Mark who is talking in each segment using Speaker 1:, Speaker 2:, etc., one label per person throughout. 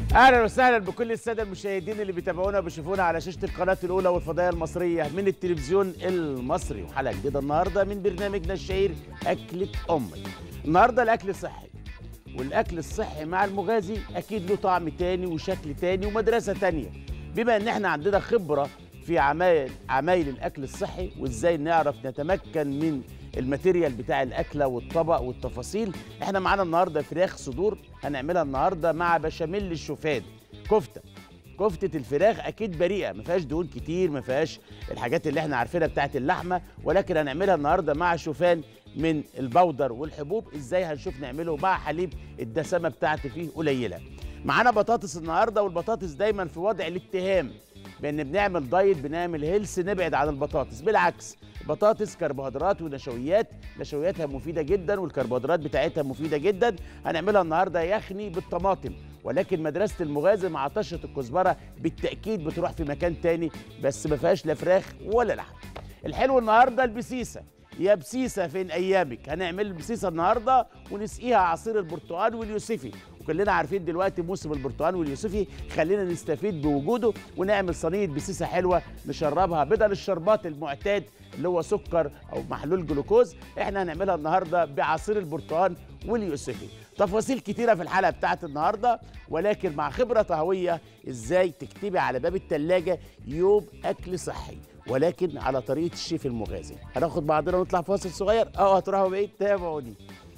Speaker 1: اهلا وسهلا بكل الساده المشاهدين اللي بيتابعونا وبيشوفونا على شاشه القناه الاولى والفضائيه المصريه من التلفزيون المصري وحلقه جديده النهارده من برنامجنا الشهير اكله امي النهارده الاكل صحي والاكل الصحي مع المغازي اكيد له طعم تاني وشكل تاني ومدرسه تانيه بما ان احنا عندنا خبره في عمايل عمايل الاكل الصحي وازاي نعرف نتمكن من الماتيريال بتاع الاكله والطبق والتفاصيل احنا معانا النهارده فراخ صدور هنعملها النهارده مع بشاميل الشوفان كفته كفته الفراخ اكيد بريئه ما فيهاش دهون كتير ما فيهاش الحاجات اللي احنا عارفينها بتاعه اللحمه ولكن هنعملها النهارده مع شوفان من البودر والحبوب ازاي هنشوف نعمله مع حليب الدسامه بتاعته فيه قليله معانا بطاطس النهارده والبطاطس دايما في وضع الاتهام بان بنعمل دايت بنعمل هيلث نبعد عن البطاطس بالعكس البطاطس كربوهيدرات ونشويات نشوياتها مفيده جدا والكربوهيدرات بتاعتها مفيده جدا هنعملها النهارده يخني بالطماطم ولكن مدرسه المغازي مع طشه الكزبره بالتاكيد بتروح في مكان تاني بس ما فيهاش لا فراخ ولا لحم الحلو النهارده البسيسه يا بسيسه فين ايامك هنعمل البسيسه النهارده ونسقيها عصير البرتقال واليوسفي وكلنا عارفين دلوقتي موسم البرتقال واليوسفي خلينا نستفيد بوجوده ونعمل صينيه بسيسه حلوه نشربها بدل الشربات المعتاد اللي هو سكر او محلول جلوكوز احنا هنعملها النهارده بعصير البرتقال واليوسفي تفاصيل كتيره في الحلقه بتاعت النهارده ولكن مع خبره طهويه ازاي تكتبي على باب التلاجة يوم اكل صحي ولكن على طريقه الشيف المغازي هناخد بعضنا ونطلع فاصل صغير اه هتروحوا بعيد تابعوني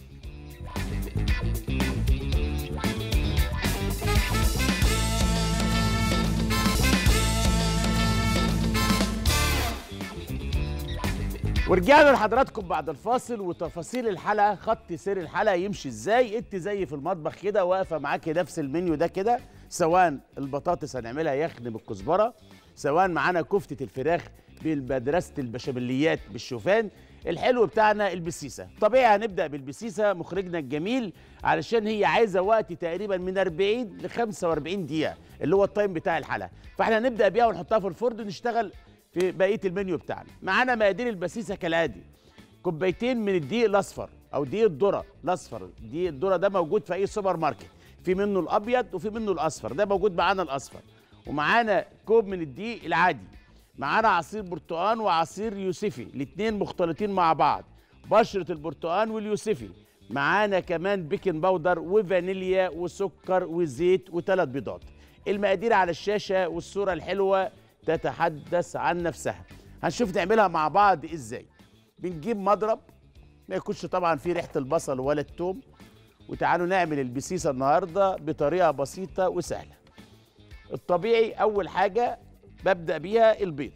Speaker 1: ورجعنا لحضراتكم بعد الفاصل وتفاصيل الحلقه خط سير الحلقه يمشي ازاي انت زي في المطبخ كده واقفه معاكي نفس المنيو ده كده سواء البطاطس هنعملها يخن بالكزبره سواء معانا كفته الفراخ بمدرسه البشاميليات بالشوفان الحلو بتاعنا البسيسه طبيعي هنبدا بالبسيسه مخرجنا الجميل علشان هي عايزه وقت تقريبا من 40 ل 45 دقيقه اللي هو التايم بتاع الحلقه فاحنا هنبدا بيها ونحطها في الفرن ونشتغل في بقيه المنيو بتاعنا معانا مقادير البسيسه كالاتي كوبايتين من الدقيق الاصفر او دقيق الذره الاصفر دقيق الذره ده موجود في اي سوبر ماركت في منه الابيض وفي منه الاصفر ده موجود معانا الاصفر ومعانا كوب من الدقيق العادي معانا عصير برتقان وعصير يوسفي الاثنين مختلطين مع بعض بشره البرتقان واليوسفي معانا كمان بيكنج باودر وفانيليا وسكر وزيت وثلاث بيضات المقادير على الشاشه والصوره الحلوه تتحدث عن نفسها هنشوف نعملها مع بعض ازاي بنجيب مضرب ما يكونش طبعا فيه ريحه البصل ولا التوم وتعالوا نعمل البسيسه النهارده بطريقه بسيطه وسهله الطبيعي اول حاجه ببدا بيها البيض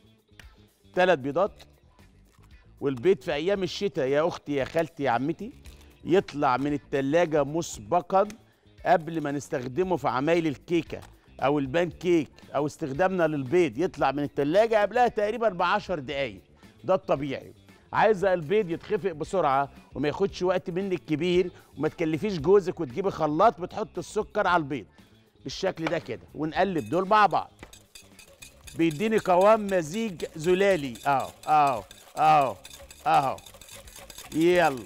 Speaker 1: ثلاث بيضات والبيض في ايام الشتاء يا اختي يا خالتي يا عمتي يطلع من التلاجة مسبقا قبل ما نستخدمه في عمايل الكيكه او البان كيك او استخدامنا للبيض يطلع من التلاجة قبلها تقريبا ب 10 دقايق ده الطبيعي عايزه البيض يتخفق بسرعه وما ياخدش وقت منك كبير وما تكلفيش جوزك وتجيبي خلاط بتحط السكر على البيض بالشكل ده كده ونقلب دول مع بعض بيديني قوام مزيج زلالي اهو اهو اهو اهو يلا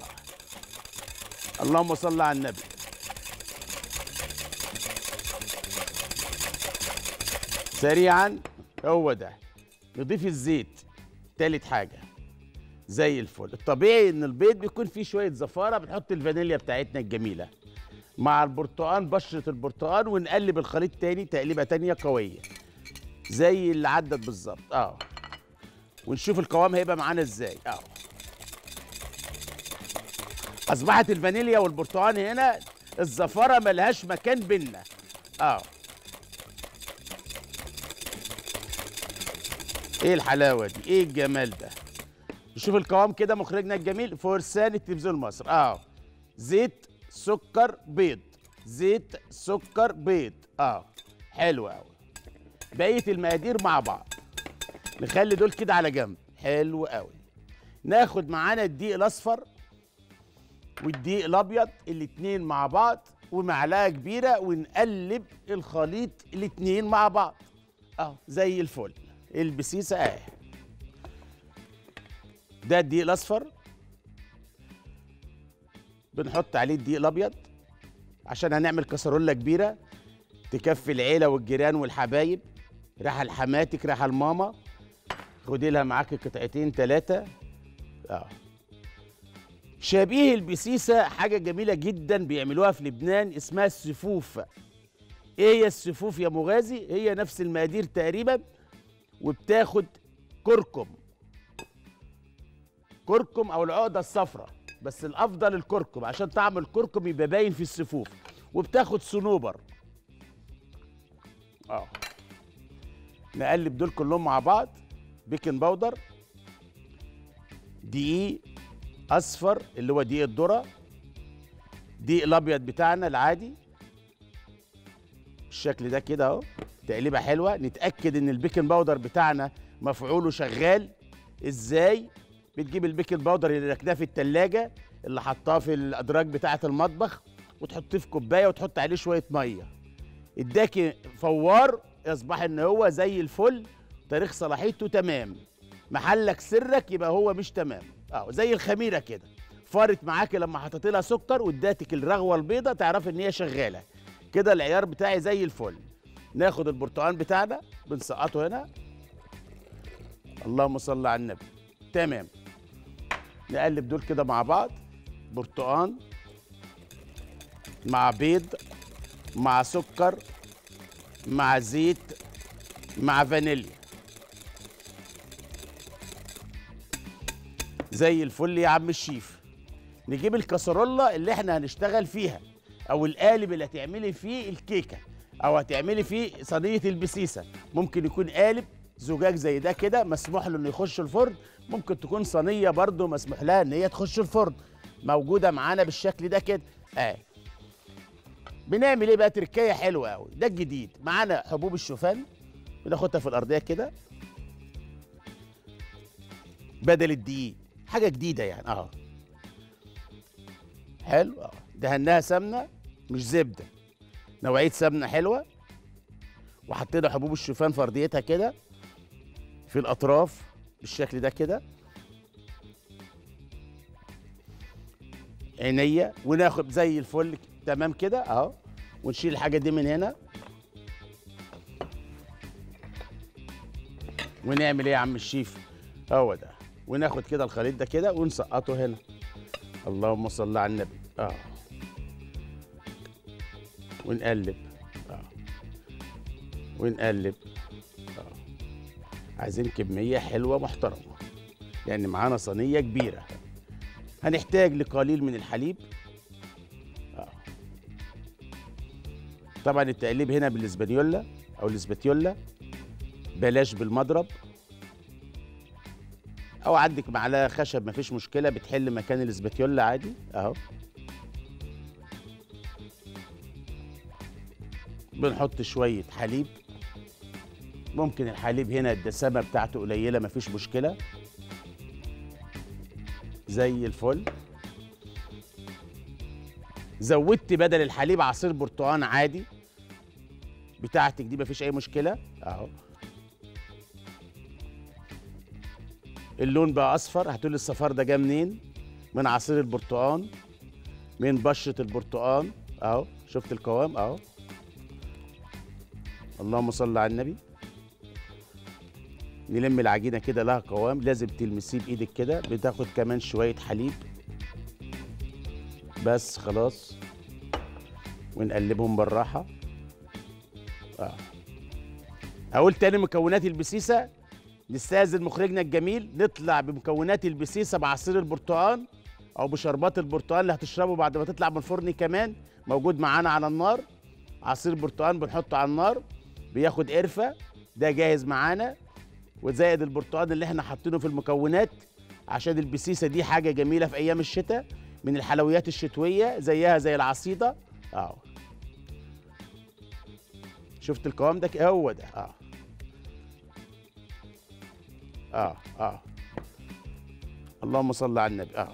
Speaker 1: اللهم صل على النبي سريعا هو ده نضيف الزيت تالت حاجه زي الفل الطبيعي ان البيض بيكون فيه شويه زفاره بنحط الفانيليا بتاعتنا الجميله مع البرتقال بشره البرتقال ونقلب الخليط تاني تقليبه تانيه قويه زي اللي عدت بالظبط اه ونشوف القوام هيبقى معانا ازاي اه اصبحت الفانيليا والبرتقال هنا الزفاره ملهاش مكان بينا اه ايه الحلاوه دي ايه الجمال ده نشوف القوام كده مخرجنا الجميل فرسان التلفزيون مصر اه زيت سكر بيض زيت سكر بيض اه حلو قوي بقيه المقادير مع بعض نخلي دول كده على جنب حلو قوي ناخد معانا الدقيق الاصفر والدقيق الابيض الاتنين مع بعض ومعلقه كبيره ونقلب الخليط الاتنين مع بعض اه زي الفل البسيسه اهي ده الدقيق الاصفر بنحط عليه الدقيق الابيض عشان هنعمل كسرولة كبيره تكفي العيله والجيران والحبايب راحه لحماتك راحه لماما خدي لها معاكي قطعتين ثلاثه اه شبيه البسيسه حاجه جميله جدا بيعملوها في لبنان اسمها السفوف ايه هي السفوف يا مغازي هي نفس المقادير تقريبا وبتاخد كركم كركم او العقده الصفراء بس الافضل الكركم عشان طعم الكركم يبقى باين في السفوف وبتاخد صنوبر اه نقلب دول كلهم مع بعض بيكنج باودر دقيق اصفر اللي هو دقيق الذره دقيق الابيض بتاعنا العادي بالشكل ده كده اهو تقليبه حلوه نتاكد ان البيكنج باودر بتاعنا مفعوله شغال ازاي بتجيب البيكنج باودر اللي ركناه في التلاجة اللي حطاه في الادراج بتاعه المطبخ وتحطيه في كوبايه وتحط عليه شويه ميه اداكي فوار يصبح ان هو زي الفل تاريخ صلاحيته تمام محلك سرك يبقى هو مش تمام اه زي الخميره كده فارت معاكي لما حطيت لها سكر واداتك الرغوه البيضه تعرفي ان هي شغاله كده العيار بتاعي زي الفل ناخد البرتقال بتاعنا بنسقطه هنا اللهم صل على النبي تمام نقلب دول كده مع بعض برتقان مع بيض مع سكر مع زيت مع فانيليا زي الفل يا عم الشيف نجيب الكسرولة اللي احنا هنشتغل فيها او القالب اللي هتعملي فيه الكيكه او هتعملي فيه صينيه البسيسه ممكن يكون قالب زجاج زي ده كده مسموح له انه يخش الفرن ممكن تكون صينيه برده مسموح لها ان هي تخش الفرن موجوده معانا بالشكل ده كده اه بنعمل ايه بقى تركايه حلوه قوي ده الجديد معانا حبوب الشوفان بناخدها في الارضيه كده بدل الدقيق حاجه جديده يعني اه حلو اه دهناها سمنه مش زبده نوعيه سمنه حلوه وحطينا حبوب الشوفان في ارضيتها كده في الاطراف بالشكل ده كده عينيا وناخد زي الفل تمام كده اهو ونشيل الحاجه دي من هنا ونعمل ايه يا عم الشيف هو ده وناخد كده الخليط ده كده ونسقطه هنا اللهم صل على النبي اه ونقلب اه ونقلب اه عايزين كميه حلوه محترمه يعني معانا صينيه كبيره هنحتاج لقليل من الحليب آه. طبعا التقليب هنا بالاسبانيولا او الاسباتيولا بلاش بالمضرب او عندك معلقه خشب مفيش مشكله بتحل مكان الاسباتيولا عادي اهو بنحط شويه حليب ممكن الحليب هنا الدسامه بتاعته قليله مفيش مشكله زي الفل زودت بدل الحليب عصير برتقان عادي بتاعتك دي مفيش اي مشكله اهو اللون بقى اصفر هتقولي الصفار ده جه منين من عصير البرتقان من بشره البرتقان اهو شفت القوام اهو اللهم صل على النبي نلم العجينه كده لها قوام لازم تلمسيه بايدك كده بتاخد كمان شويه حليب بس خلاص ونقلبهم بالراحه اه اقول تاني مكونات البسيسه نستاذن مخرجنا الجميل نطلع بمكونات البسيسه بعصير البرتقال او بشربات البرتقال اللي هتشربه بعد ما تطلع من الفرن كمان موجود معانا على النار عصير برتقال بنحطه على النار بياخد قرفه ده جاهز معانا وزائد البرتقال اللي احنا حاطينه في المكونات عشان البسيسه دي حاجه جميله في ايام الشتاء من الحلويات الشتويه زيها زي العصيده اهو شفت القوام ده ك- هو ده اه اه اه اللهم صل على النبي اه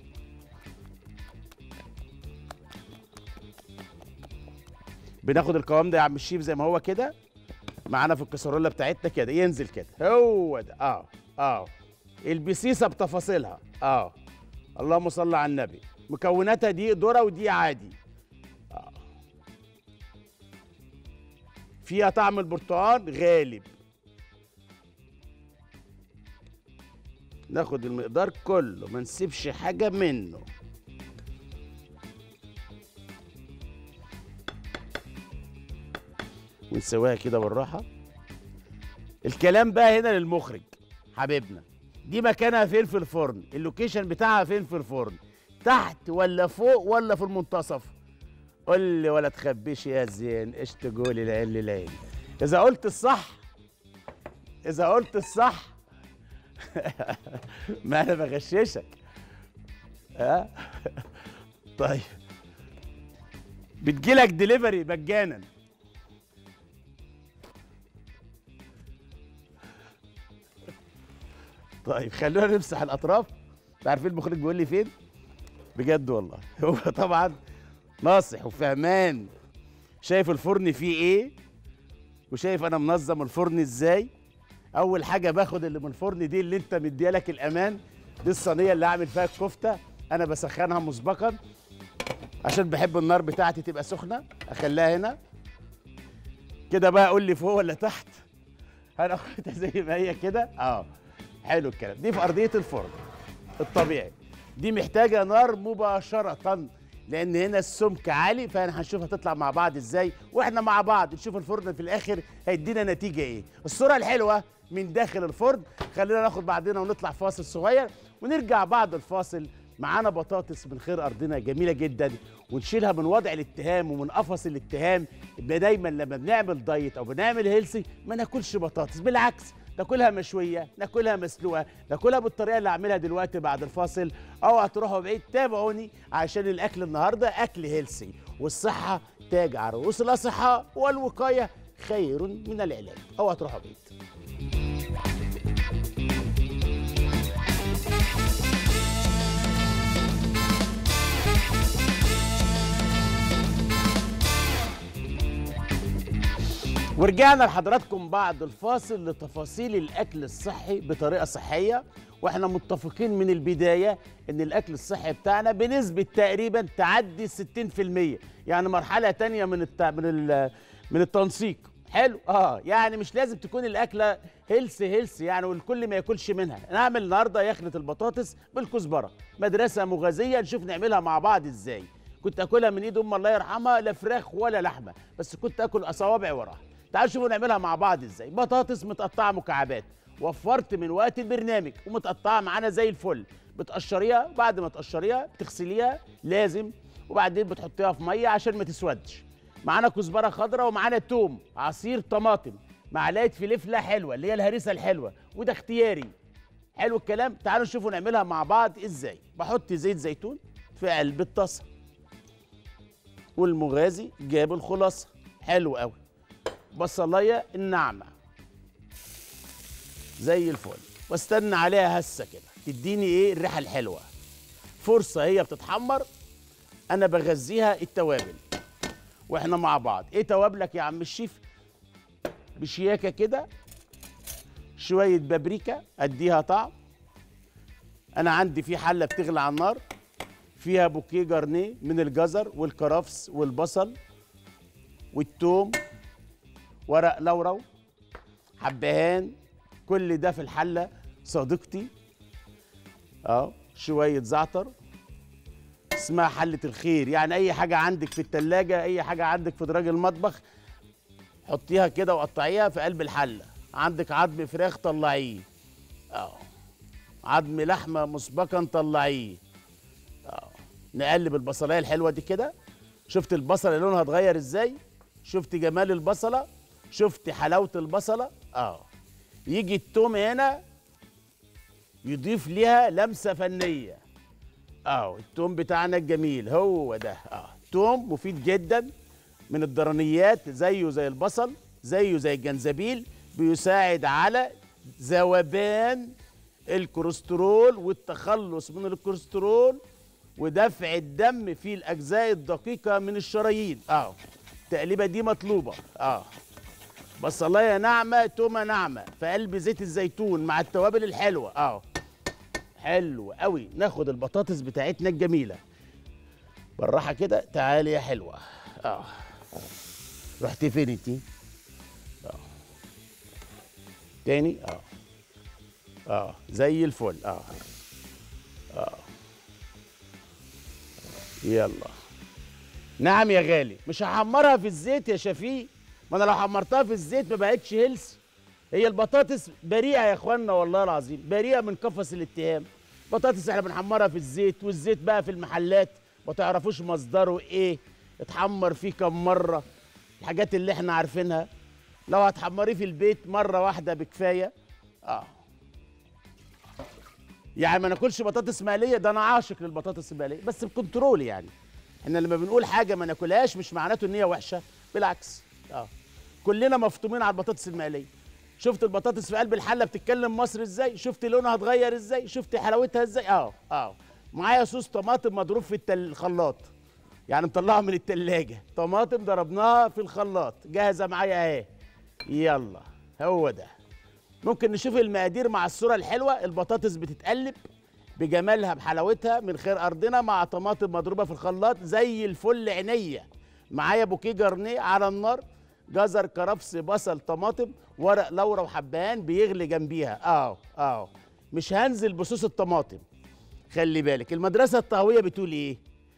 Speaker 1: بناخد القوام ده يا عم الشيف زي ما هو كده معانا في الكسرولة بتاعتنا كده ينزل كده هو ده اه اه البسيسه بتفاصيلها اه اللهم صل على النبي مكوناتها دي ذره ودي عادي فيها طعم البرتقال غالب ناخد المقدار كله ما نسيبش حاجة منه ونسويها كده بالراحة الكلام بقى هنا للمخرج حبيبنا دي مكانها فين في الفرن اللوكيشن بتاعها فين في الفرن تحت ولا فوق ولا في المنتصف قول لي ولا تخبيش يا زين ايش تقول العين للعين اذا قلت الصح اذا قلت الصح ما انا بغششك ها طيب بتجيلك دليفري مجانا طيب خلونا نمسح الاطراف انت عارفين المخرج بيقول لي فين بجد والله هو طبعا ناصح وفهمان شايف الفرن فيه ايه وشايف انا منظم الفرن ازاي اول حاجه باخد اللي من الفرن دي اللي انت مديالك الامان دي الصينيه اللي هعمل فيها الكفته انا بسخنها مسبقا عشان بحب النار بتاعتي تبقى سخنه اخليها هنا كده بقى قول لي فوق ولا تحت هناخدها زي ما هي كده اه حلو الكلام دي في ارضيه الفرن الطبيعي دي محتاجه نار مباشره لان هنا السمك عالي فانا هنشوف هتطلع مع بعض ازاي واحنا مع بعض نشوف الفرن في الاخر هيدينا نتيجه ايه الصوره الحلوه من داخل الفرن خلينا ناخد بعضنا ونطلع فاصل صغير ونرجع بعد الفاصل معانا بطاطس من خير ارضنا جميله جدا ونشيلها من وضع الاتهام ومن قفص الاتهام يبقى دايما لما بنعمل دايت او بنعمل هيلسي ما ناكلش بطاطس بالعكس ناكلها مشويه ناكلها مسلوقه ناكلها بالطريقه اللي هعملها دلوقتي بعد الفاصل او هتروحوا بعيد تابعوني عشان الاكل النهارده اكل هيلسي والصحه تاج على رؤوس الاصحاء والوقايه خير من العلاج او هتروحوا بعيد ورجعنا لحضراتكم بعد الفاصل لتفاصيل الاكل الصحي بطريقه صحيه واحنا متفقين من البدايه ان الاكل الصحي بتاعنا بنسبه تقريبا تعدي 60% يعني مرحله تانية من الت... من ال... من التنسيق حلو اه يعني مش لازم تكون الاكله هيلث هيلث يعني والكل ما ياكلش منها نعمل النهارده يخنه البطاطس بالكزبره مدرسه مغازيه نشوف نعملها مع بعض ازاي كنت اكلها من ايد ام الله يرحمها لا فراخ ولا لحمه بس كنت اكل اصوابعي وراها تعالوا شوفوا نعملها مع بعض ازاي بطاطس متقطعه مكعبات وفرت من وقت البرنامج ومتقطعه معانا زي الفل بتقشريها بعد ما تقشريها بتغسليها لازم وبعدين بتحطيها في ميه عشان ما تسودش معانا كزبره خضراء ومعانا توم عصير طماطم معلقه فلفله حلوه اللي هي الهريسه الحلوه وده اختياري حلو الكلام تعالوا نشوفوا نعملها مع بعض ازاي بحط زيت زيتون في قلب الطاسه والمغازي جاب الخلاصه حلو قوي بصلايه الناعمه زي الفل واستنى عليها هسه كده تديني ايه الريحه الحلوه فرصه هي بتتحمر انا بغذيها التوابل واحنا مع بعض ايه توابلك يا عم الشيف بشياكه كده شويه بابريكا اديها طعم انا عندي في حله بتغلي على النار فيها بوكيه جرنيه من الجزر والكرفس والبصل والثوم ورق لورو حبهان كل ده في الحله صديقتي اه شويه زعتر اسمها حله الخير يعني اي حاجه عندك في التلاجة اي حاجه عندك في دراج المطبخ حطيها كده وقطعيها في قلب الحله عندك عظم فراخ طلعيه اه عظم لحمه مسبقا طلعيه اه نقلب البصلايه الحلوه دي كده شفت البصله لونها اتغير ازاي شفت جمال البصله شفت حلاوه البصله اه يجي التوم هنا يضيف ليها لمسه فنيه اه التوم بتاعنا الجميل هو ده اه توم مفيد جدا من الضرنيات زيه زي البصل زيه زي الجنزبيل بيساعد على ذوبان الكوليسترول والتخلص من الكوليسترول ودفع الدم في الاجزاء الدقيقه من الشرايين اه التقليبه دي مطلوبه اه بصلايه ناعمه تومه ناعمه في قلب زيت الزيتون مع التوابل الحلوه اه حلو قوي ناخد البطاطس بتاعتنا الجميله بالراحه كده تعالي يا حلوه اه رحتي فين انتي تاني اه اه زي الفل اه اه يلا نعم يا غالي مش هحمرها في الزيت يا شفيق ما انا لو حمرتها في الزيت ما بقتش هيلث هي البطاطس بريئه يا اخوانا والله العظيم بريئه من قفص الاتهام بطاطس احنا بنحمرها في الزيت والزيت بقى في المحلات ما تعرفوش مصدره ايه اتحمر فيه كم مره الحاجات اللي احنا عارفينها لو هتحمريه في البيت مره واحده بكفايه اه يعني ما ناكلش بطاطس مقليه ده انا عاشق للبطاطس المقليه بس بكنترول يعني احنا لما بنقول حاجه ما ناكلهاش مش معناته ان هي وحشه بالعكس اه كلنا مفطومين على البطاطس المقليه شفت البطاطس في قلب الحله بتتكلم مصر ازاي شفت لونها اتغير ازاي شفت حلاوتها ازاي اه اه معايا صوص طماطم مضروب في التل... الخلاط يعني مطلعها من التلاجة طماطم ضربناها في الخلاط جاهزه معايا اهي يلا هو ده ممكن نشوف المقادير مع الصوره الحلوه البطاطس بتتقلب بجمالها بحلاوتها من خير ارضنا مع طماطم مضروبه في الخلاط زي الفل عينيا معايا بوكيه جرنيه على النار جزر كرفس بصل طماطم ورق لورا وحبهان بيغلي جنبيها اه اه مش هنزل بصوص الطماطم خلي بالك المدرسه الطهويه بتقول ايه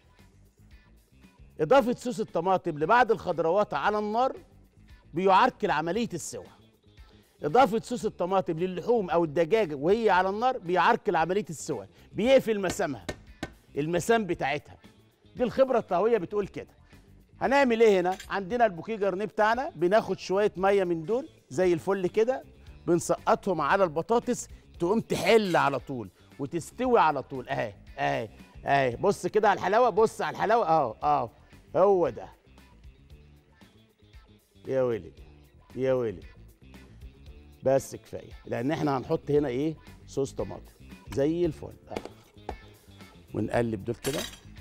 Speaker 1: اضافه صوص الطماطم لبعض الخضروات على النار بيعرقل عمليه السوى اضافه صوص الطماطم للحوم او الدجاج وهي على النار بيعرقل عمليه السوى بيقفل مسامها المسام بتاعتها دي الخبره الطهويه بتقول كده هنعمل ايه هنا عندنا البوكيه جرنيه بتاعنا بناخد شويه ميه من دول زي الفل كده بنسقطهم على البطاطس تقوم تحل على طول وتستوي على طول اهي اهي اهي بص كده على الحلاوه بص على الحلاوه اه اه هو ده يا ويلي يا ويلي بس كفايه لان احنا هنحط هنا ايه صوص طماطم زي الفل آه. ونقلب دول كده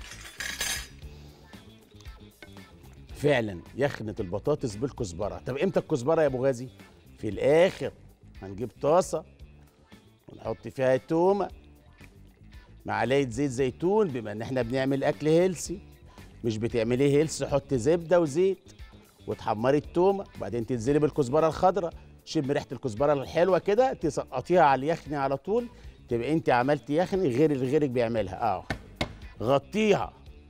Speaker 1: فعلا يخنة البطاطس بالكزبرة طب امتى الكزبرة يا ابو غازي في الاخر هنجيب طاسة ونحط فيها تومة معلقة زيت زيتون بما ان احنا بنعمل اكل هيلسي مش بتعمليه هيلسي حط زبدة وزيت وتحمري التومة وبعدين تنزلي بالكزبرة الخضراء شم ريحة الكزبرة الحلوة كده تسقطيها على اليخني على طول تبقى انت عملتي يخني غير اللي غيرك بيعملها اه غطيها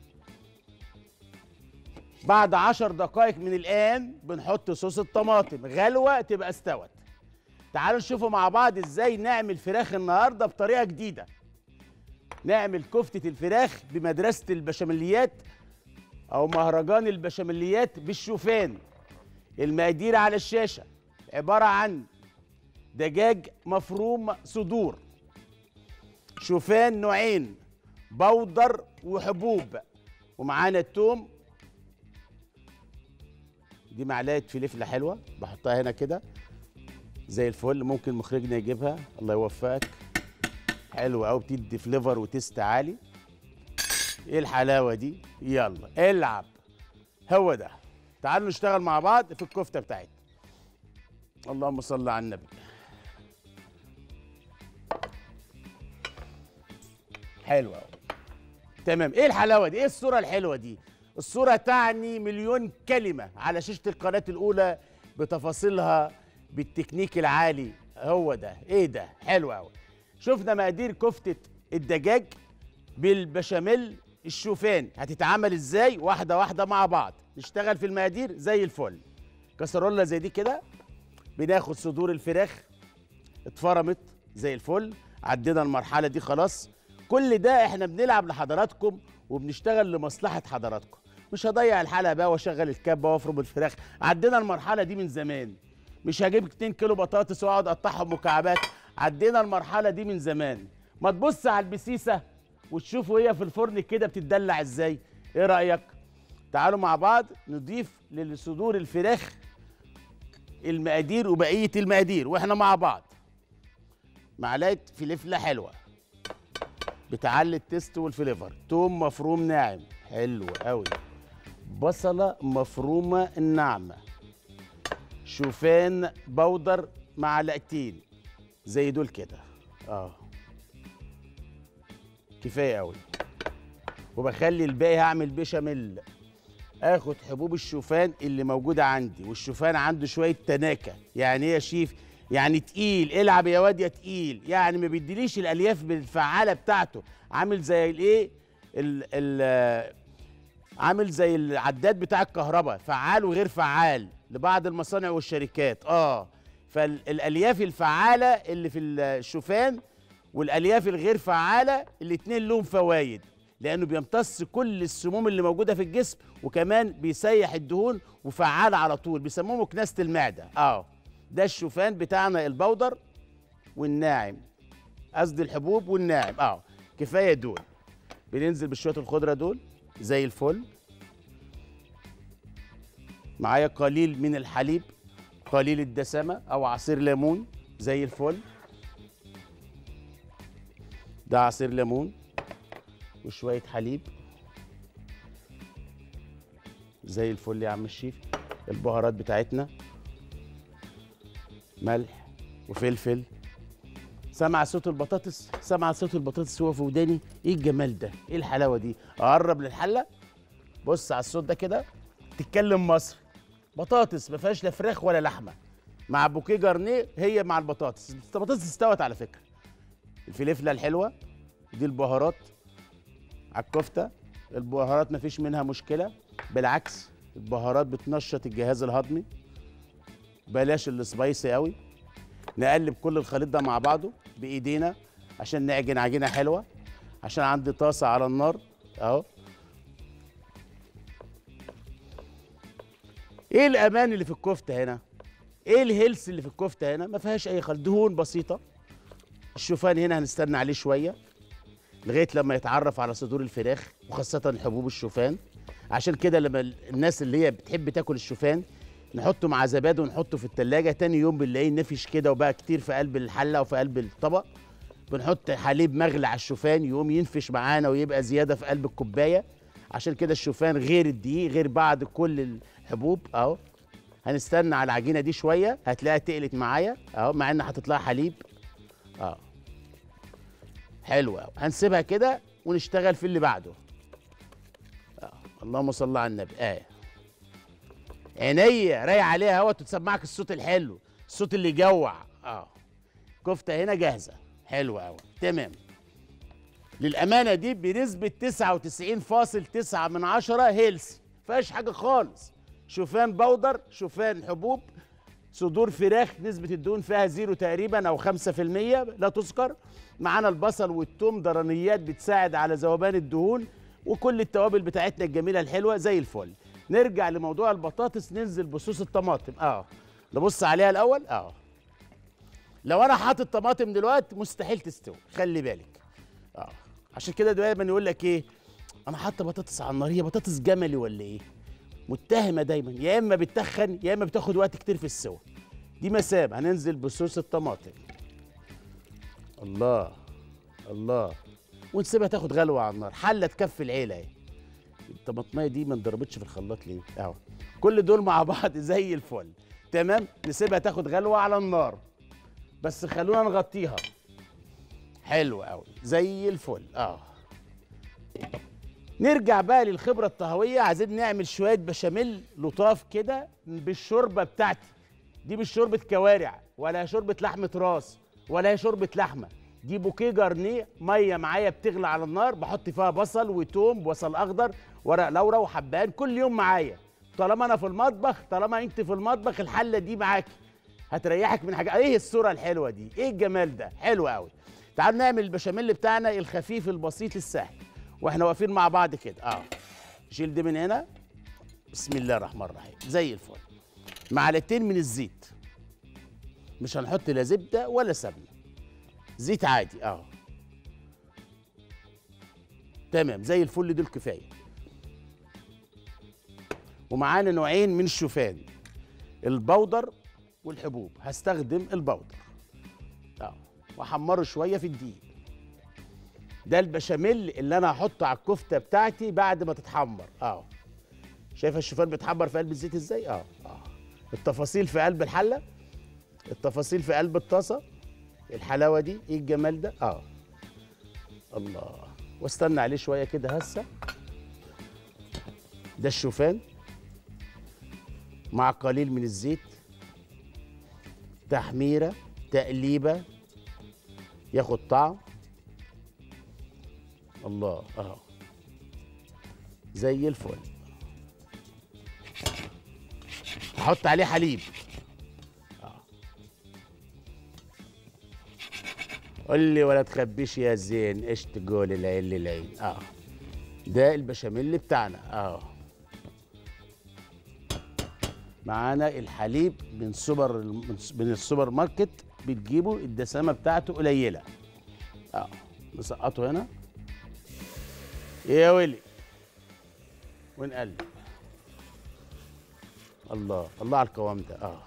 Speaker 1: بعد عشر دقائق من الآن بنحط صوص الطماطم غلوة تبقى استوت تعالوا نشوفوا مع بعض ازاي نعمل فراخ النهاردة بطريقة جديدة نعمل كفتة الفراخ بمدرسة البشاميليات أو مهرجان البشاميليات بالشوفان المقادير على الشاشة عبارة عن دجاج مفروم صدور شوفان نوعين بودر وحبوب ومعانا التوم دي معلقه فلفله حلوه بحطها هنا كده زي الفل ممكن مخرجنا يجيبها الله يوفقك حلوه قوي بتدي فليفر وتيست عالي ايه الحلاوه دي يلا العب هو ده تعالوا نشتغل مع بعض في الكفته بتاعتنا اللهم صل على النبي حلوه قوي تمام ايه الحلاوه دي ايه الصوره الحلوه دي الصورة تعني مليون كلمة على شاشة القناة الأولى بتفاصيلها بالتكنيك العالي هو ده إيه ده حلو أوي شفنا مقادير كفتة الدجاج بالبشاميل الشوفان هتتعمل إزاي واحدة واحدة مع بعض نشتغل في المقادير زي الفل كسرولة زي دي كده بناخد صدور الفراخ اتفرمت زي الفل عدينا المرحلة دي خلاص كل ده احنا بنلعب لحضراتكم وبنشتغل لمصلحة حضراتكم مش هضيع الحلقه بقى واشغل الكبه وافرم الفراخ عدينا المرحله دي من زمان مش هجيب 2 كيلو بطاطس واقعد اقطعهم مكعبات عدينا المرحله دي من زمان ما تبص على البسيسه وتشوفوا هي في الفرن كده بتتدلع ازاي ايه رايك تعالوا مع بعض نضيف لصدور الفراخ المقادير وبقيه المقادير واحنا مع بعض معلقه فلفله حلوه بتعلي التست والفليفر توم مفروم ناعم حلو قوي بصلة مفرومة الناعمة شوفان بودر معلقتين زي دول كده اه كفاية قوي وبخلي الباقي هعمل بشاميل اخد حبوب الشوفان اللي موجودة عندي والشوفان عنده شوية تناكة يعني ايه يا شيف يعني تقيل العب يا واد يا تقيل يعني ما بيديليش الالياف بالفعاله بتاعته عامل زي الايه ال ال عامل زي العداد بتاع الكهرباء فعال وغير فعال لبعض المصانع والشركات اه فالالياف الفعاله اللي في الشوفان والالياف الغير فعاله الاتنين لهم فوائد لانه بيمتص كل السموم اللي موجوده في الجسم وكمان بيسيح الدهون وفعال على طول بيسموه مكنسه المعده اه ده الشوفان بتاعنا البودر والناعم قصدي الحبوب والناعم اه كفايه دول بننزل بشويه الخضره دول زي الفل معايا قليل من الحليب قليل الدسامه او عصير ليمون زي الفل ده عصير ليمون وشويه حليب زي الفل يا عم الشيف البهارات بتاعتنا ملح وفلفل سمع صوت البطاطس سمع صوت البطاطس هو في وداني ايه الجمال ده ايه الحلاوه دي اقرب للحله بص على الصوت ده كده تتكلم مصري بطاطس ما فيهاش لا فراخ ولا لحمه مع بوكيه جارنيه هي مع البطاطس البطاطس استوت على فكره الفلفله الحلوه دي البهارات على الكفته البهارات ما فيش منها مشكله بالعكس البهارات بتنشط الجهاز الهضمي بلاش السبايسي قوي نقلب كل الخليط ده مع بعضه بايدينا عشان نعجن عجينه حلوه عشان عندي طاسه على النار اهو ايه الامان اللي في الكفته هنا ايه الهيلث اللي في الكفته هنا ما فيهاش اي خل دهون بسيطه الشوفان هنا هنستنى عليه شويه لغايه لما يتعرف على صدور الفراخ وخاصه حبوب الشوفان عشان كده لما الناس اللي هي بتحب تاكل الشوفان نحطه مع زبادي ونحطه في التلاجة تاني يوم بنلاقيه نفش كده وبقى كتير في قلب الحلة وفي قلب الطبق بنحط حليب مغلي على الشوفان يقوم ينفش معانا ويبقى زيادة في قلب الكوباية عشان كده الشوفان غير الدقيق غير بعد كل الحبوب اهو هنستنى على العجينة دي شوية هتلاقيها تقلت معايا اهو مع ان حاطط لها حليب اه حلوة اهو هنسيبها كده ونشتغل في اللي بعده آه. اللهم صل على النبي ايه عينيا رايح عليها اهوت وتسمعك الصوت الحلو الصوت اللي يجوع اه كفته هنا جاهزه حلوه قوي تمام للامانه دي بنسبه 99.9 من عشرة هيلثي فيهاش حاجه خالص شوفان بودر شوفان حبوب صدور فراخ نسبة الدهون فيها زيرو تقريبا أو 5% لا تذكر معانا البصل والثوم ضرنيات بتساعد على ذوبان الدهون وكل التوابل بتاعتنا الجميلة الحلوة زي الفل نرجع لموضوع البطاطس ننزل بصوص الطماطم اه نبص عليها الاول اه لو انا حاطط طماطم دلوقتي مستحيل تستوي خلي بالك اه عشان كده دايما يقول لك ايه انا حاطه بطاطس على النار هي بطاطس جملي ولا ايه متهمه دايما يا اما بتخن يا اما بتاخد وقت كتير في السوا دي مسام هننزل بصوص الطماطم الله الله ونسيبها تاخد غلوه على النار حله تكفي العيله اهي الطماطميه دي ما انضربتش في الخلاط ليه اهو كل دول مع بعض زي الفل تمام نسيبها تاخد غلوه على النار بس خلونا نغطيها حلو قوي زي الفل اه نرجع بقى للخبره الطهويه عايزين نعمل شويه بشاميل لطاف كده بالشوربه بتاعتي دي مش شوربه كوارع ولا هي شوربه لحمه راس ولا هي شوربه لحمه دي بوكيه جارنيه ميه معايا بتغلي على النار بحط فيها بصل وتوم بصل اخضر ورق لورا وحبان كل يوم معايا طالما انا في المطبخ طالما انت في المطبخ الحله دي معاكي هتريحك من حاجه ايه الصوره الحلوه دي ايه الجمال ده حلو قوي تعال نعمل البشاميل بتاعنا الخفيف البسيط السهل واحنا واقفين مع بعض كده اه شيل دي من هنا بسم الله الرحمن الرحيم زي الفل معلقتين من الزيت مش هنحط لا زبده ولا سمنه زيت عادي اه تمام زي الفل دول كفايه ومعانا نوعين من الشوفان البودر والحبوب هستخدم البودر اه واحمره شويه في الدقيق ده البشاميل اللي انا هحطه على الكفته بتاعتي بعد ما تتحمر اه شايف الشوفان بيتحمر في قلب الزيت ازاي اه اه التفاصيل في قلب الحله التفاصيل في قلب الطاسه الحلاوه دي ايه الجمال ده اه الله واستنى عليه شويه كده هسه ده الشوفان مع قليل من الزيت تحميره تقليبه ياخد طعم الله اهو زي الفل احط عليه حليب آه. قول لي ولا تخبيش يا زين ايش تقول العين للعين اه ده البشاميل بتاعنا اه معانا الحليب من سوبر من السوبر ماركت بتجيبه الدسامه بتاعته قليله اه نسقطه هنا يا ويلي ونقلب الله الله على القوام ده اه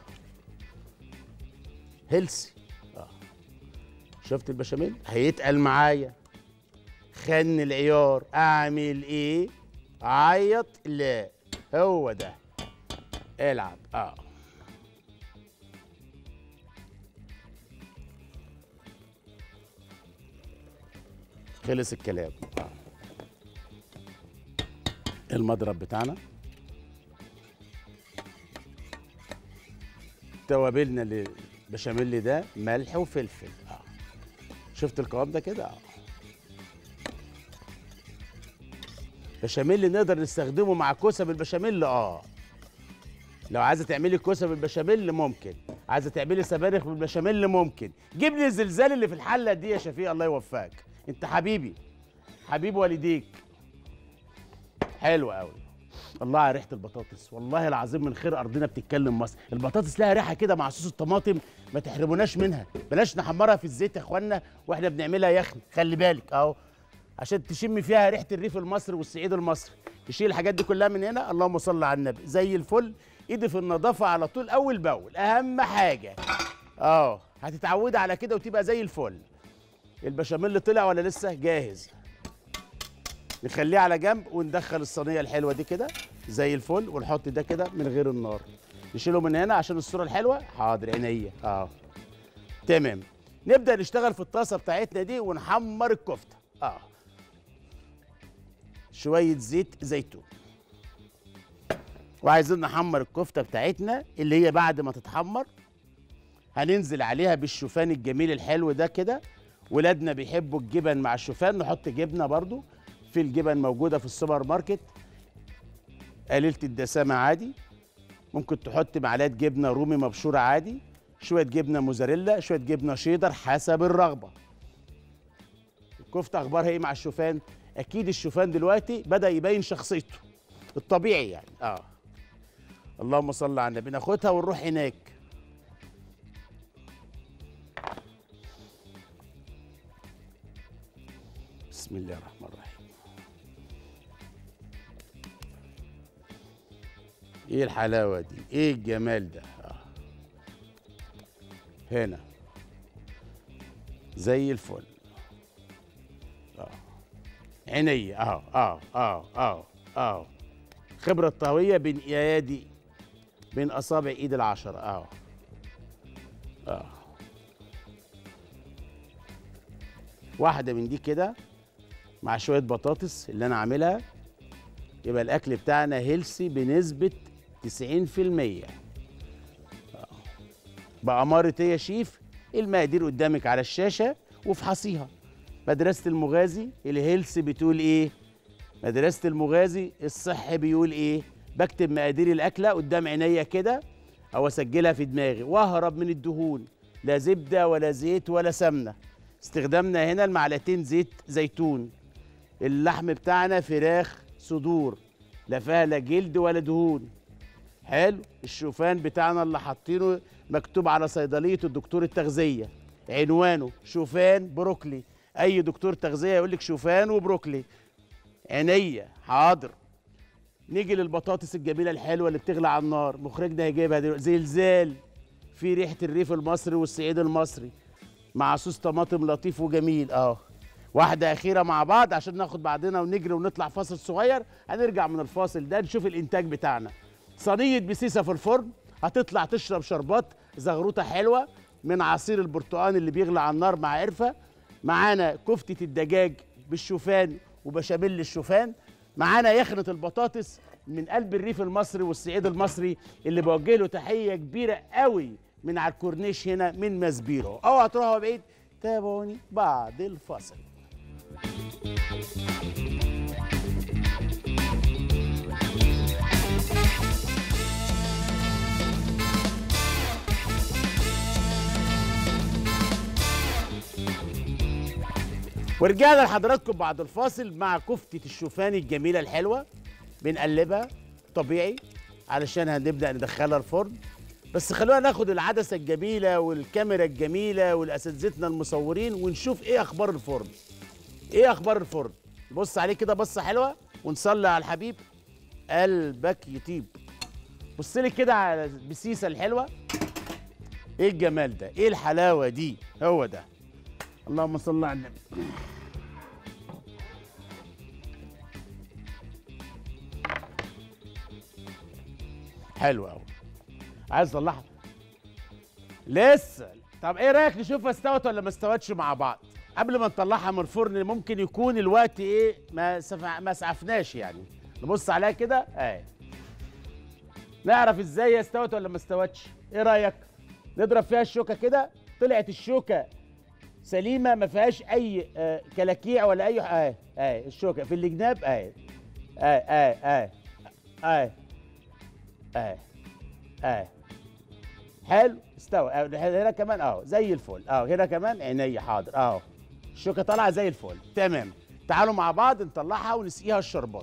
Speaker 1: هيلسي اه شفت البشاميل هيتقل معايا خن العيار اعمل ايه عيط لا هو ده العب اه خلص الكلام آه. المضرب بتاعنا توابلنا للبشاميل ده ملح وفلفل اه شفت القوام ده كده اه بشاميل نقدر نستخدمه مع كوسه بالبشاميل اه لو عايزه تعملي كوسه بالبشاميل ممكن عايزه تعملي سبانخ بالبشاميل ممكن جيب لي الزلزال اللي في الحله دي يا شفيق الله يوفقك انت حبيبي حبيب والديك حلو قوي الله على ريحه البطاطس والله العظيم من خير ارضنا بتتكلم مصر البطاطس لها ريحه كده مع صوص الطماطم ما تحرموناش منها بلاش نحمرها في الزيت يا اخوانا واحنا بنعملها يخن خلي بالك اهو عشان تشم فيها ريحه الريف المصري والصعيد المصري تشيل الحاجات دي كلها من هنا اللهم صل على النبي زي الفل ايدي في النظافه على طول اول باول اهم حاجه اه هتتعودي على كده وتبقى زي الفل البشاميل طلع ولا لسه جاهز نخليه على جنب وندخل الصينيه الحلوه دي كده زي الفل ونحط ده كده من غير النار نشيله من هنا عشان الصوره الحلوه حاضر عينيا اه تمام نبدا نشتغل في الطاسه بتاعتنا دي ونحمر الكفته اه شويه زيت زيتون وعايزين نحمر الكفته بتاعتنا اللي هي بعد ما تتحمر هننزل عليها بالشوفان الجميل الحلو ده كده ولادنا بيحبوا الجبن مع الشوفان نحط جبنه برضو في الجبن موجوده في السوبر ماركت قليله الدسامه عادي ممكن تحط معلقه جبنه رومي مبشوره عادي شويه جبنه موزاريلا شويه جبنه شيدر حسب الرغبه الكفته اخبارها ايه مع الشوفان اكيد الشوفان دلوقتي بدا يبين شخصيته الطبيعي يعني اه اللهم صل على النبي ناخدها ونروح هناك بسم الله الرحمن الرحيم ايه الحلاوه دي ايه الجمال ده آه. هنا زي الفل اه عينيا اه اه اه اه اه خبرة طهوية بين ايادي بين اصابع ايد العشرة اه اه واحدة من دي كده مع شوية بطاطس اللي انا عاملها يبقى الاكل بتاعنا هيلسي بنسبة 90% آه. بأمارة ايه يا شيف المقادير قدامك على الشاشة وافحصيها مدرسة المغازي الهيلث بتقول ايه مدرسة المغازي الصح بيقول ايه بكتب مقادير الأكلة قدام عينيا كده أو أسجلها في دماغي وأهرب من الدهون لا زبدة ولا زيت ولا سمنة استخدامنا هنا المعلقتين زيت زيتون اللحم بتاعنا فراخ صدور لا فيها لا جلد ولا دهون حلو الشوفان بتاعنا اللي حاطينه مكتوب على صيدلية الدكتور التغذية عنوانه شوفان بروكلي اي دكتور تغذيه يقول لك شوفان وبروكلي عينيا حاضر نيجي للبطاطس الجميله الحلوه اللي بتغلى على النار مخرجنا هيجيبها دلوقتي زلزال في ريحه الريف المصري والصعيد المصري مع صوص طماطم لطيف وجميل اه واحدة أخيرة مع بعض عشان ناخد بعضنا ونجري ونطلع فاصل صغير هنرجع من الفاصل ده نشوف الإنتاج بتاعنا صينية بسيسة في الفرن هتطلع تشرب شربات زغروطة حلوة من عصير البرتقال اللي بيغلى على النار مع قرفة معانا كفتة الدجاج بالشوفان وبشاميل الشوفان معانا يخنة البطاطس من قلب الريف المصري والصعيد المصري اللي بوجه له تحية كبيرة قوي من على الكورنيش هنا من ماسبيرو اوعوا تروحوا بعيد تابعوني بعد الفاصل ورجعنا لحضراتكم بعد الفاصل مع كفتة الشوفان الجميلة الحلوة بنقلبها طبيعي علشان هنبدأ ندخلها الفرن بس خلونا ناخد العدسة الجميلة والكاميرا الجميلة والأساتذتنا المصورين ونشوف إيه أخبار الفرن إيه أخبار الفرن بص عليه كده بصة حلوة ونصلي على الحبيب قلبك يطيب بص لي كده على البسيسة الحلوة إيه الجمال ده إيه الحلاوة دي هو ده اللهم صل على النبي حلو قوي عايز اطلعها لسه طب ايه رايك نشوفها استوت ولا ما استوتش مع بعض قبل ما نطلعها من الفرن ممكن يكون الوقت ايه ما سفع ما سعفناش يعني نبص عليها كده اهي نعرف ازاي هي استوت ولا ما استوتش ايه رايك نضرب فيها الشوكه كده طلعت الشوكه سليمه ما فيهاش اي آه كلاكيع ولا اي اهي اهي الشوكه في الجناب اهي اهي اهي اهي اهي اهي اهي حلو استوى أهو هنا كمان اهو زي الفل اهو هنا كمان عينيا حاضر اهو الشوكه طالعه زي الفل تمام تعالوا مع بعض نطلعها ونسقيها الشربات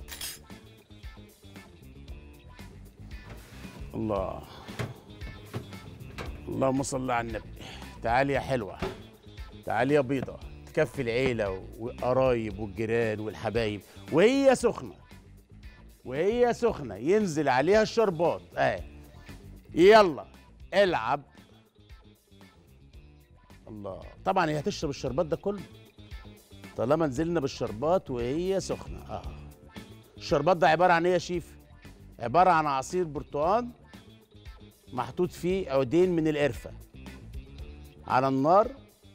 Speaker 1: الله اللهم صل على النبي تعالي يا حلوه تعالي يا بيضه تكفي العيله والقرايب والجيران والحبايب وهي سخنه وهي سخنه ينزل عليها الشربات اهي يلا العب الله طبعا هي هتشرب الشربات ده كله طالما نزلنا بالشربات وهي سخنه اه الشربات ده عباره عن ايه يا شيف عباره عن عصير برتقال محطوط فيه عودين من القرفه على النار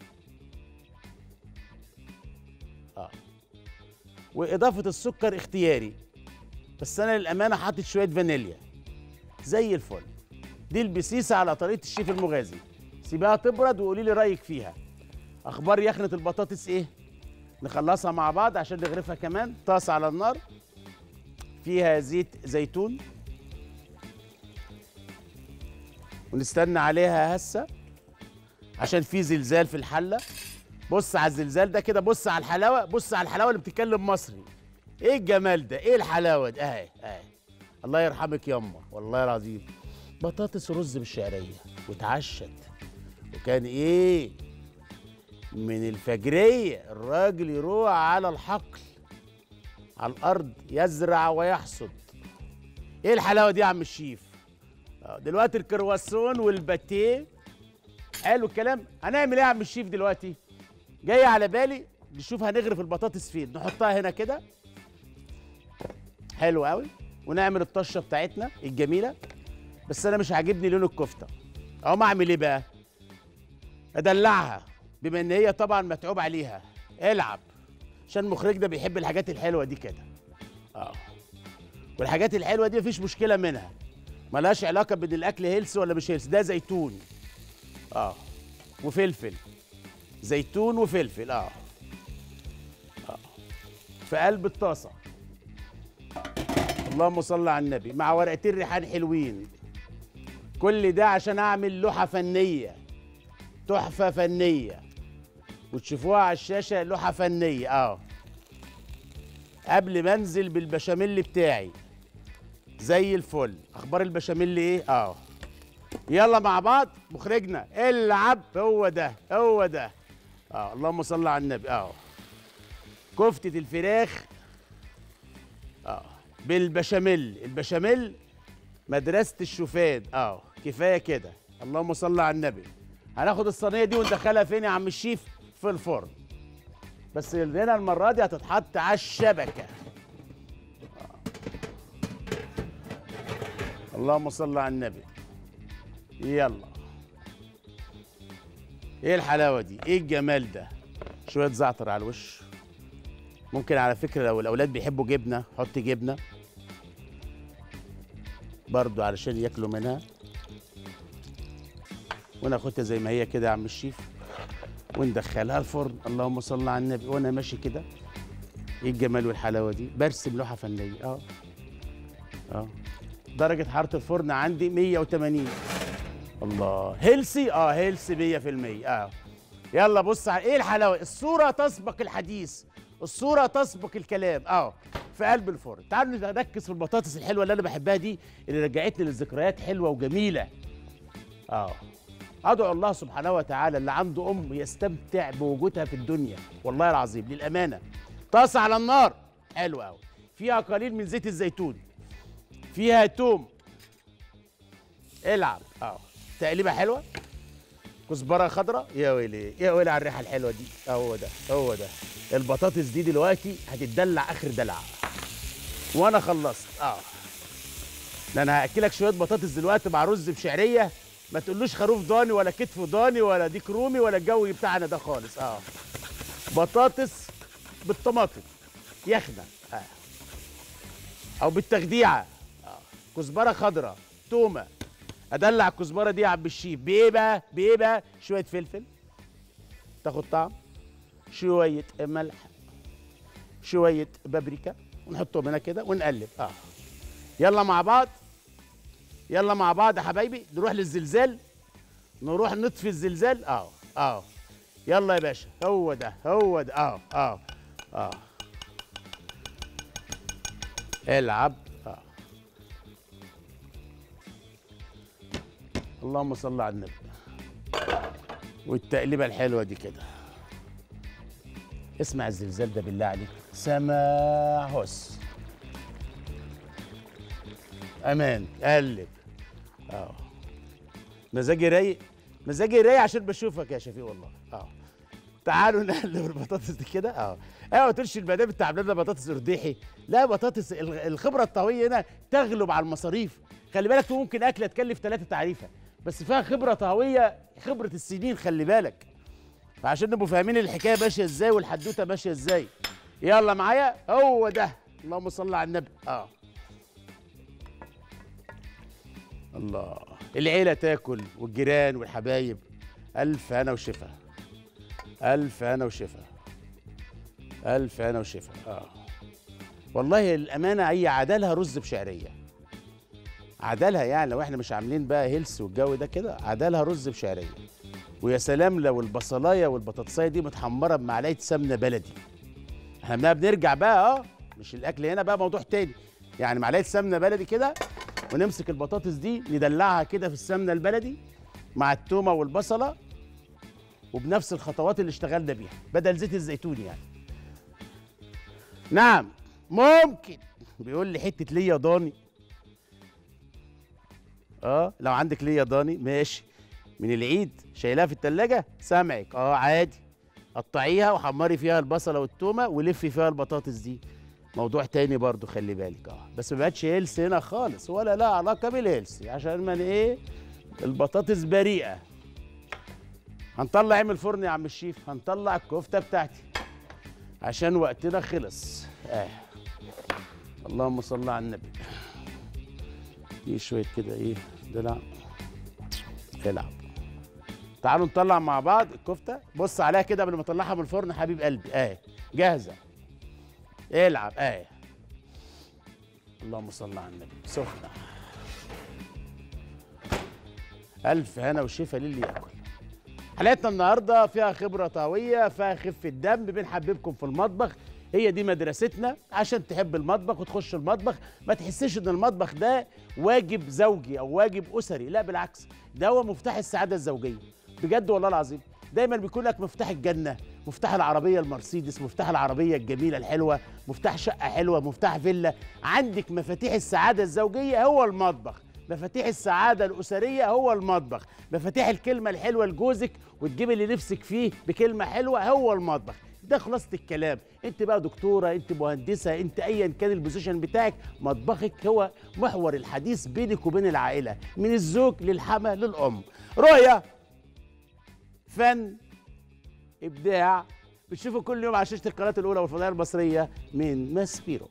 Speaker 1: اه واضافه السكر اختياري بس انا للامانه حاطط شويه فانيليا زي الفل دي البسيسه على طريقه الشيف المغازي سيبها تبرد وقولي لي رايك فيها اخبار يخنه البطاطس ايه نخلصها مع بعض عشان نغرفها كمان طاسه على النار فيها زيت زيتون ونستنى عليها هسه عشان في زلزال في الحله بص على الزلزال ده كده بص على الحلاوه بص على الحلاوه اللي بتتكلم مصري ايه الجمال ده ايه الحلاوه دي اهي اهي الله يرحمك ياما والله العظيم بطاطس رز بالشعريه واتعشت وكان ايه من الفجريه الراجل يروح على الحقل على الارض يزرع ويحصد ايه الحلاوه دي يا عم الشيف آه، دلوقتي الكرواسون والباتيه حلو الكلام هنعمل ايه يا عم الشيف دلوقتي جاي على بالي نشوف هنغرف البطاطس فين نحطها هنا كده حلو قوي ونعمل الطشه بتاعتنا الجميله بس انا مش عاجبني لون الكفته اقوم اعمل ايه بقى ادلعها بما ان هي طبعا متعوب عليها العب عشان المخرج ده بيحب الحاجات الحلوه دي كده اه والحاجات الحلوه دي مفيش مشكله منها ملهاش علاقه بين الاكل هيلث ولا مش هيلث ده زيتون اه وفلفل زيتون وفلفل اه اه في قلب الطاسه اللهم صل على النبي مع ورقتين ريحان حلوين كل ده عشان اعمل لوحه فنيه تحفه فنيه وتشوفوها على الشاشه لوحه فنيه اه قبل ما انزل بالبشاميل بتاعي زي الفل اخبار البشاميل ايه اه يلا مع بعض مخرجنا العب هو ده هو ده اه اللهم صل على النبي اه كفتة الفراخ اه بالبشاميل البشاميل مدرسة الشوفان اه كفاية كده اللهم صل على النبي هناخد الصينية دي وندخلها فين يا عم الشيف في الفرن بس هنا المرة دي هتتحط على الشبكة آه. اللهم صل على النبي يلا ايه الحلاوه دي ايه الجمال ده شويه زعتر على الوش ممكن على فكره لو الاولاد بيحبوا جبنه حط جبنه برضو علشان ياكلوا منها وناخدها زي ما هي كده يا عم الشيف وندخلها الفرن اللهم صل على النبي وانا ماشي كده ايه الجمال والحلاوه دي برسم لوحه فنيه اه اه درجه حراره الفرن عندي 180 الله هيلسي اه هيلسي 100% اه يلا بص على ايه الحلاوه الصوره تسبق الحديث الصوره تسبق الكلام اه في قلب الفرن تعالوا نركز في البطاطس الحلوه اللي انا بحبها دي اللي رجعتني للذكريات حلوه وجميله اه ادعو الله سبحانه وتعالى اللي عنده ام يستمتع بوجودها في الدنيا والله العظيم للامانه طاسه على النار حلو قوي فيها قليل من زيت الزيتون فيها توم العب اه تقليبه حلوه كزبره خضراء يا ويلي يا ويلي على الريحه الحلوه دي هو ده هو ده البطاطس دي دلوقتي هتتدلع اخر دلع وانا خلصت اه ده انا هاكلك شويه بطاطس دلوقتي مع رز بشعريه ما تقولوش خروف ضاني ولا كتف ضاني ولا ديك رومي ولا الجو بتاعنا ده خالص اه بطاطس بالطماطم يخنه آه. او بالتخديعه آه. كزبره خضراء تومه ادلع الكزبره دي يا عم الشيف بايه بقى بايه بقى شويه فلفل تاخد طعم شويه ملح شويه بابريكا ونحطهم هنا كده ونقلب اه يلا مع بعض يلا مع بعض يا حبايبي نروح للزلزال نروح نطفي الزلزال اه اه يلا يا باشا هو ده هو ده اه اه اه العب اه اللهم صل على النبي والتقليبه الحلوه دي كده اسمع الزلزال ده بالله عليك سماع هس امان قلب اه مزاجي رايق مزاجي رايق عشان بشوفك يا شفيق والله اه تعالوا نقلب البطاطس دي كده اه ايوه ما تقولش المدام انت عامله لنا بطاطس ارديحي لا بطاطس الغ- الخبره الطهويه هنا تغلب على المصاريف خلي بالك ممكن اكله تكلف ثلاثه تعريفه بس فيها خبره طهويه خبره السنين خلي بالك فعشان نبقوا فاهمين الحكايه ماشيه ازاي والحدوته ماشيه ازاي يلا معايا هو ده اللهم صل على النبي اه الله العيله تاكل والجيران والحبايب الف هنا وشفا الف هنا وشفا الف هنا وشفا اه والله الامانه هي عدلها رز بشعريه عدلها يعني لو احنا مش عاملين بقى هيلث والجو ده كده عدلها رز بشعريه ويا سلام لو البصلايه والبطاطسايه دي متحمره بمعلقه سمنه بلدي احنا بقى بنرجع بقى اه مش الاكل هنا بقى موضوع تاني يعني معلقه سمنه بلدي كده ونمسك البطاطس دي ندلعها كده في السمنه البلدي مع التومه والبصله وبنفس الخطوات اللي اشتغلنا بيها بدل زيت الزيتون يعني نعم ممكن بيقول لي حته ليا ضاني اه لو عندك ليا ضاني ماشي من العيد شايلاها في التلاجة سامعك اه عادي قطعيها وحمري فيها البصله والتومه ولفي فيها البطاطس دي موضوع تاني برضو خلي بالك اه بس ما بقتش هيلث هنا خالص ولا لا علاقه بالهيلث عشان ما ايه البطاطس بريئه هنطلع ايه من الفرن يا عم الشيف هنطلع الكفته بتاعتي عشان وقتنا خلص اه اللهم صل على النبي دي شويه كده ايه دلع العب تعالوا نطلع مع بعض الكفته بص عليها كده قبل ما اطلعها من الفرن حبيب قلبي اهي جاهزه العب اهي اللهم صل على النبي سخنه الف هنا وشفا للي ياكل حلقتنا النهارده فيها خبره طهويه فيها خفه دم بنحببكم في المطبخ هي دي مدرستنا عشان تحب المطبخ وتخش المطبخ ما تحسش ان المطبخ ده واجب زوجي او واجب اسري لا بالعكس ده هو مفتاح السعاده الزوجيه بجد والله العظيم دايما بيكون لك مفتاح الجنه مفتاح العربيه المرسيدس مفتاح العربيه الجميله الحلوه مفتاح شقه حلوه مفتاح فيلا عندك مفاتيح السعاده الزوجيه هو المطبخ مفاتيح السعادة الأسرية هو المطبخ مفاتيح الكلمة الحلوة لجوزك وتجيب اللي نفسك فيه بكلمة حلوة هو المطبخ ده خلاصة الكلام انت بقى دكتورة انت مهندسة انت ايا كان البوزيشن بتاعك مطبخك هو محور الحديث بينك وبين العائلة من الزوج للحما للأم رؤية فن إبداع بتشوفوا كل يوم على شاشة القناة الأولى والفضائية المصرية من ماسبيرو